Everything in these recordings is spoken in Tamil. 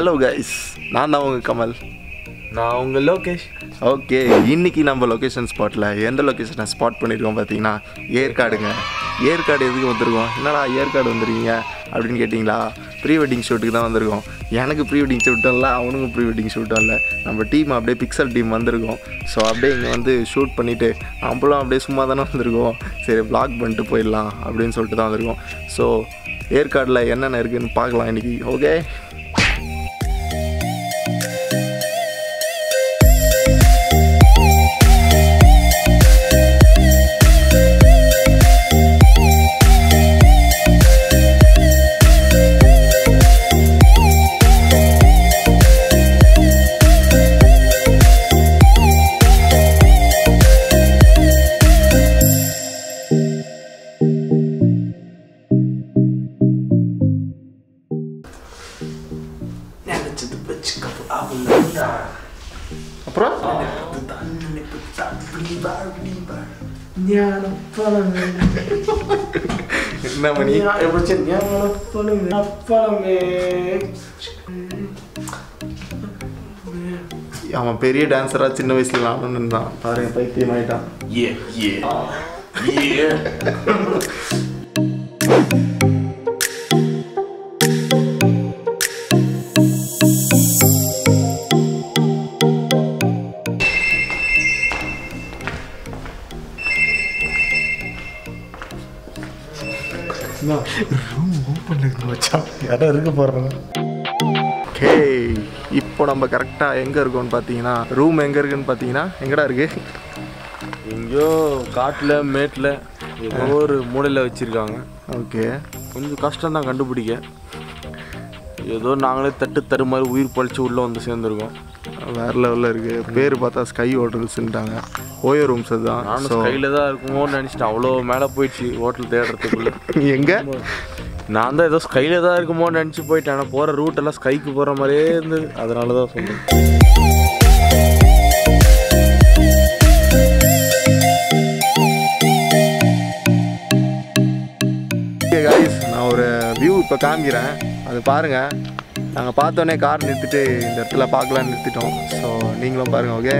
ஹலோ கைஸ் நான் தான் உங்கள் கமல் நான் உங்க லோகேஷ் ஓகே இன்னைக்கு நம்ம லொக்கேஷன் ஸ்பாட்டில் எந்த லொக்கேஷனை ஸ்பாட் பண்ணியிருக்கோம் பார்த்தீங்கன்னா ஏற்காடுங்க ஏற்காடு எதுக்கு வந்திருக்கோம் என்னடா ஏற்காடு வந்துருக்கீங்க அப்படின்னு கேட்டிங்களா ப்ரீ வெட்டிங் ஷூட்டுக்கு தான் வந்திருக்கோம் எனக்கு ப்ரீ வெட்டிங் ஷூட்டும் இல்லை அவனுக்கும் ப்ரீ வெட்டிங் ஷூட்டும் இல்லை நம்ம டீம் அப்படியே பிக்சல் டீம் வந்திருக்கோம் ஸோ அப்படியே இங்கே வந்து ஷூட் பண்ணிவிட்டு நம்மளும் அப்படியே சும்மா தானே வந்திருக்கோம் சரி vlog பண்ணிட்டு போயிடலாம் அப்படின்னு சொல்லிட்டு தான் வந்திருக்கோம் ஸோ ஏற்காடில் என்னென்ன இருக்குதுன்னு பார்க்கலாம் இன்றைக்கி ஓகே நினைச்சது வச்சுக்கப்பு அவளா அப்புறம் ஞானம் பழமே என்ன மணி எப்படி ஞானம் பழமே பழமே அவன் பெரிய டான்ஸராக சின்ன வயசுல நானும் நின்றான் பாருங்க பைத்தியம் ஆயிட்டான் ஏ ஏ ஏ இடம் இருக்க போகிறோம் ஓகே இப்போ நம்ம கரெக்டாக எங்கே இருக்கோம்னு பார்த்தீங்கன்னா ரூம் எங்கே இருக்குன்னு பார்த்தீங்கன்னா எங்கடா இருக்கு எங்கேயோ காட்டுல மேட்டில் ஏதோ ஒரு மூலையில் வச்சிருக்காங்க ஓகே கொஞ்சம் கஷ்டம் தான் கண்டுபிடிக்க ஏதோ நாங்களே தட்டு தரு மாதிரி உயிர் பழிச்சு உள்ளே வந்து சேர்ந்துருக்கோம் வேறு லெவலில் இருக்குது பேர் பார்த்தா ஸ்கை ஹோட்டல்ஸ்ன்ட்டாங்க ஓயோ ரூம்ஸ் அதுதான் நானும் ஸோ கையில் தான் இருக்குமோன்னு நினச்சிட்டு அவ்வளோ மேலே போயிடுச்சு ஹோட்டல் தேடுறதுக்குள்ள எங்கே நான் தான் ஏதோ ஸ்கையில் தான் இருக்குமோன்னு நினச்சி போயிட்டேன் ஆனால் போகிற ரூட் எல்லாம் ஸ்கைக்கு போகிற மாதிரியே இருந்தது அதனால தான் சொன்னேன் ஓகே காய்ஸ் நான் ஒரு வியூ இப்போ காமிக்கிறேன் அது பாருங்கள் நாங்கள் பார்த்தோன்னே கார் நிறுத்திட்டு இந்த இடத்துல பார்க்கலான்னு நிறுத்திட்டோம் ஸோ நீங்களும் பாருங்கள் ஓகே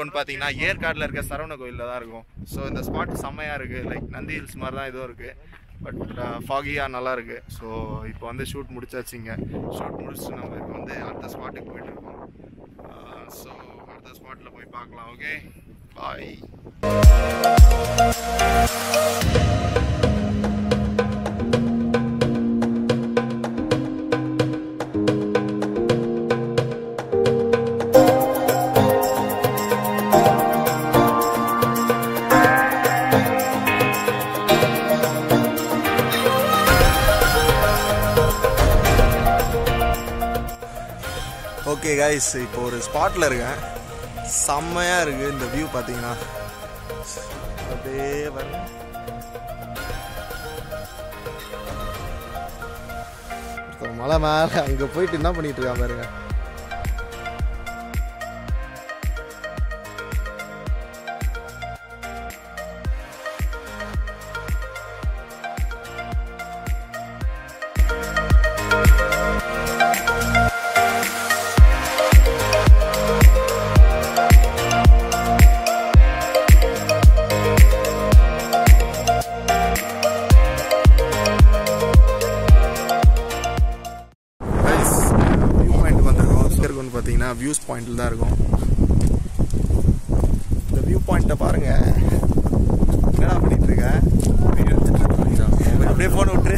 இருக்கும்னு பார்த்தீங்கன்னா ஏற்காடில் இருக்க சரவண கோயிலில் தான் இருக்கும் ஸோ இந்த ஸ்பாட் செம்மையாக இருக்குது லைக் நந்தி ஹில்ஸ் மாதிரி தான் இதுவும் இருக்குது பட் ஃபாகியாக நல்லா இருக்கு ஸோ இப்போ வந்து ஷூட் முடிச்சாச்சுங்க ஷூட் முடிச்சுட்டு நம்ம இப்போ வந்து அடுத்த ஸ்பாட்டுக்கு போயிட்டு இருக்கோம் ஸோ அடுத்த ஸ்பாட்டில் போய் பார்க்கலாம் ஓகே பாய் ஓகே கைஸ் இப்போ ஒரு ஸ்பாட்டில் இருக்கேன் செம்மையாக இருக்குது இந்த வியூ பார்த்தீங்கன்னா அப்படியே பாருங்க ஒருத்தன் மலை மேலே அங்கே போயிட்டு என்ன பண்ணிட்டு இருக்கான் பாருங்க கைஸ் வியூ பாயிண்ட் வந்திருக்கோம் ஸோ இருக்குன்னு பார்த்தீங்கன்னா வியூஸ் பாயிண்டில் தான் இருக்கும் இந்த வியூ பாயிண்ட்டை பாருங்க என்னடா பண்ணிட்டு இருக்க அப்படியே ஃபோன் விட்டுரு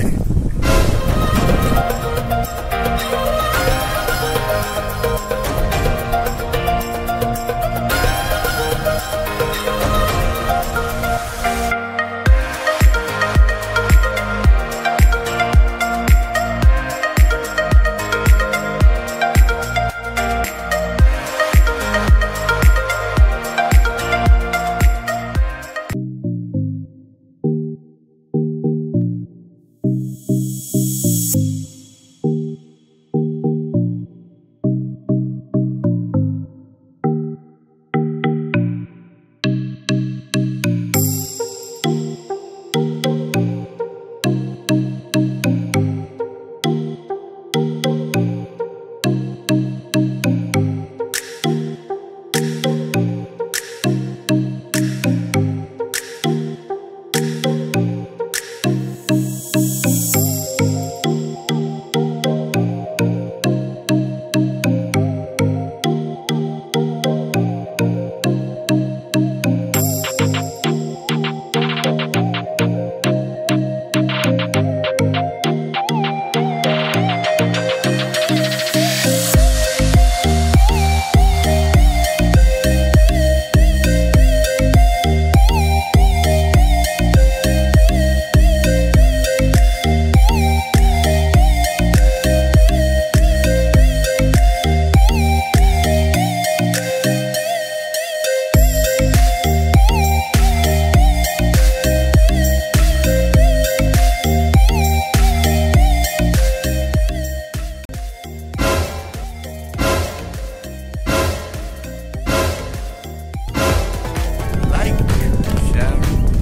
லைக் ஷேர்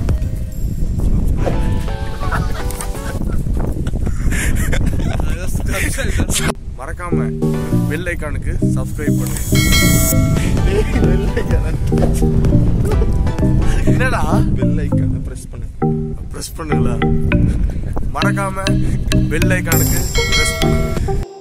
மறக்காம பெல் ஐக்கானுக்கு சப்ஸ்கிரைப் பண்ணுங்க என்னடா பெல் ஐக்கான ப்ரெஸ் பண்ணு ப்ரெஸ் பண்ணுங்களா மறக்காம பெல் ஐக்கானுக்கு ப்ரெஸ் பண்ணுங்க